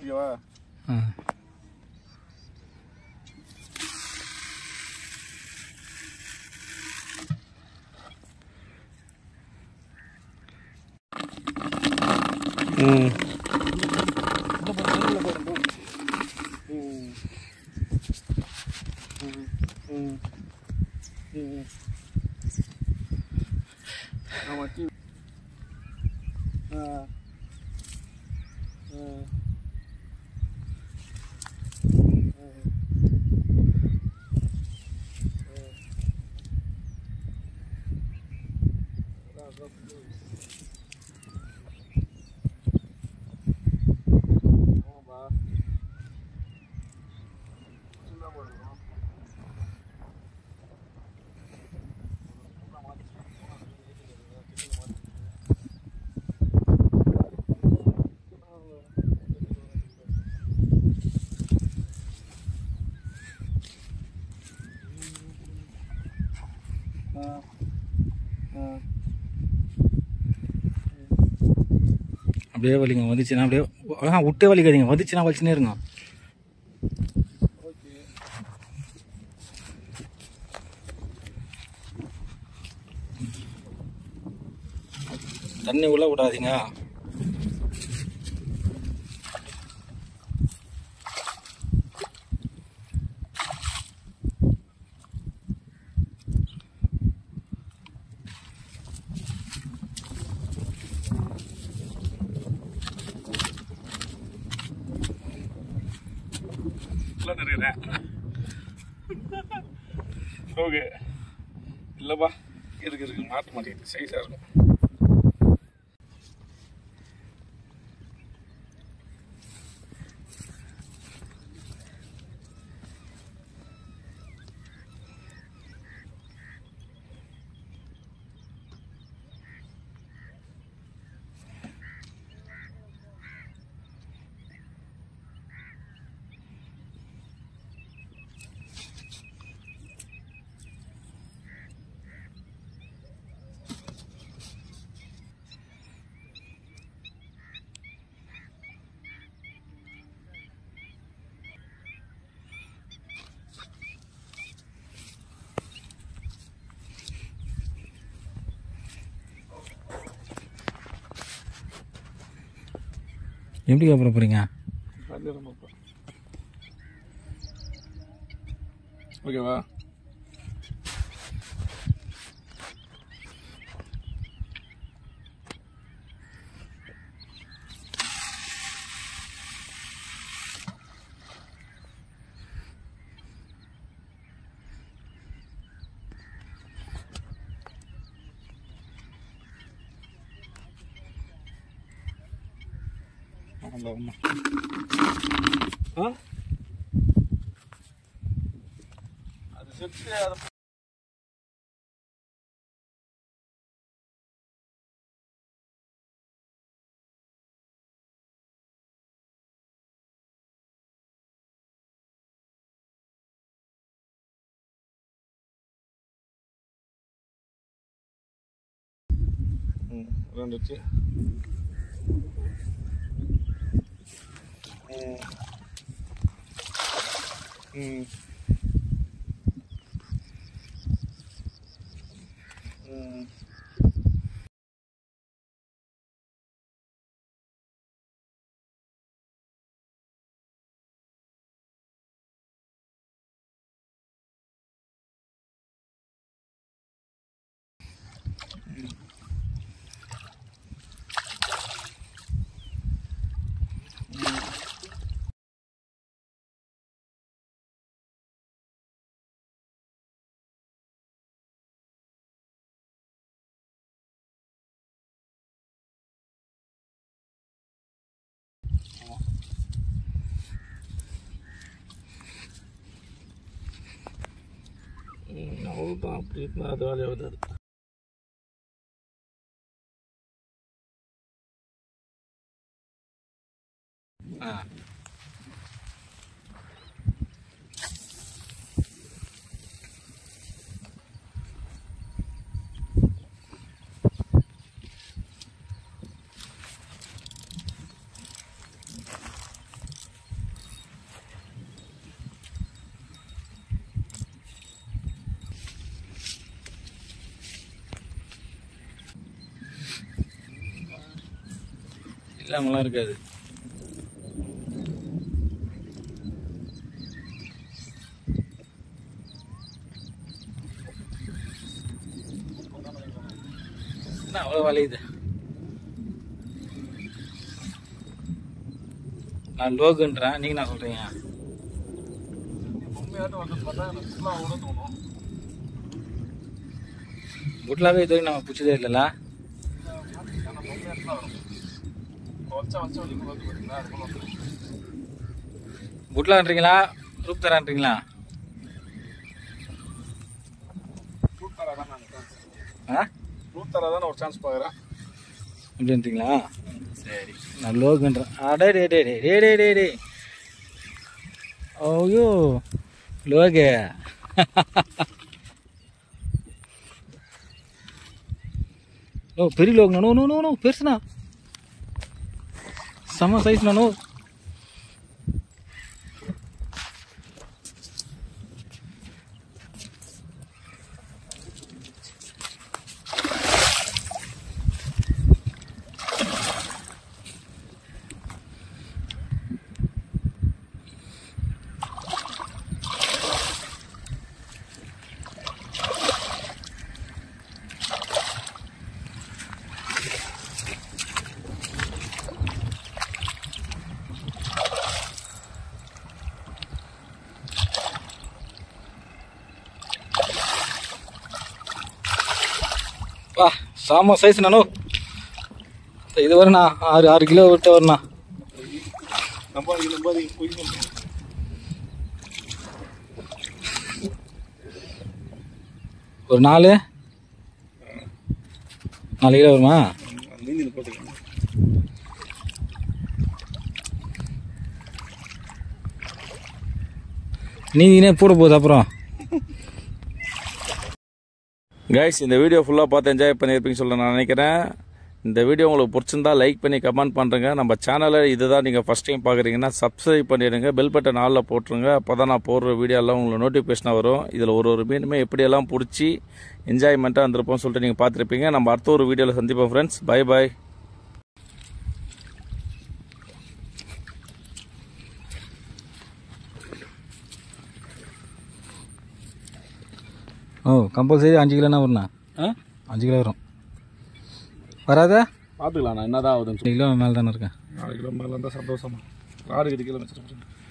ஓகேவா ஆ ம் இந்த பக்கம் உள்ள போடும் போ. ம். ம். ம். ம். ஆமா டீ ஆ ஆ ஆமாப்பா சின்ன போடுறோம் ஆ ஆ அப்படியே வலிங்க வந்துச்சுன்னா அப்படியே ஆ விட்டே வலிக்காதீங்க வந்துச்சுன்னா வலிச்சுனே இருங்க ஓகே தண்ணி உள்ள விடாதீங்க இல்லை நிறைய ஓகே இல்லைப்பா இருக்கு இருக்கு மாற்ற மாட்டேங்குது சைஸாக இருக்கும் எப்படி அப்புறம் போகிறீங்க பண்ணிடுறோம்ப்பா ஓகேவா ஆமா ஆமா ஆ அது செத்து அதை ம் ரெண்டுச்சு ம் ம் ம் அவ்வளோதான் அப்படி இருந்தால் அது வேலையாகுது அது ஆ இல்லாமலாம் இருக்காது என்ன அவ்வளோ வளையுது நான் லோகுன்றேன் நீங்க என்ன சொல்றீங்க உண்மையாட்டம் வந்து பார்த்தா எனக்கு ஃபுல்லாக கூட தோணும் புட்லாவே இது வரைக்கும் நம்ம பிடிச்சதே இல்லைல்ல ஆனால் பொம்மையாட்டம் தான் வரும் வச்சா வச்ச வழி கூட வந்து பார்த்தீங்களா அது போல வந்துடும் புட்லான்றீங்களா ரூப் தரான்றீங்களா ஃப்ரூட் தரா தான் நான் சான்ஸ் ஆ ஃப்ரூட் தரா தான் நான் ஒரு சான்ஸ் பார்க்குறேன் அப்படின்றீங்களா சரி நான் லோகுன்றேன் அடே டே டே டே டே டே டே டே ஐயோ லோகே ஓ பெரிய லோக் நோ நோ நோ நோ பெருசுண்ணா செம்ம சைஸ் நானோ வா செம்ம சைஸ் நானோ இது வருண்ணா ஆறு ஆறு கிலோ விட்டு வருண்ணா நம்பாதீங்க நம்பாதீங்க போய் சொல்லுங்க ஒரு நாலு நாலு கிலோ வருமா நீந்தில் போட்டுக்கலாம் நீங்களே போட போகுது அப்புறம் கைஸ் இந்த வீடியோ ஃபுல்லாக பார்த்து என்ஜாய் பண்ணியிருப்பீங்கன்னு சொல்ல நான் நினைக்கிறேன் இந்த வீடியோ உங்களுக்கு பிடிச்சிருந்தா லைக் பண்ணி கமெண்ட் பண்ணுறேங்க நம்ம சேனலை இதுதான் நீங்கள் ஃபஸ்ட் டைம் பார்க்குறீங்கன்னா சப்ஸ்கிரைப் பண்ணிடுங்க பெல் பட்டன் ஆளில் போட்டுருங்க அப்போ தான் நான் போடுற வீடியோலாம் உங்களுக்கு நோட்டிஃபிகேஷனாக வரும் இதில் ஒரு ஒரு மீனுமே எப்படியெல்லாம் பிடிச்சி என்ஜாய்மெண்ட்டாக இருந்திருப்போம்னு சொல்லிட்டு நீங்கள் பார்த்துருப்பீங்க நம்ம அடுத்த ஒரு வீடியோவில் சந்திப்போம் ஃப்ரெண்ட்ஸ் பை பை ஓ கம்பல்சரி அஞ்சு கிலோனா வருண்ணா ஆ அஞ்சு கிலோ வரும் வராதா பார்த்துக்கலாம் நான் என்னதான் ஆகுதுன்னு அஞ்சு கிலோ மேலே தானே இருக்கேன் நாலு கிலோ மேலே இருந்தால் சந்தோஷமா ஆறு கிலோ வச்சுருக்கேன்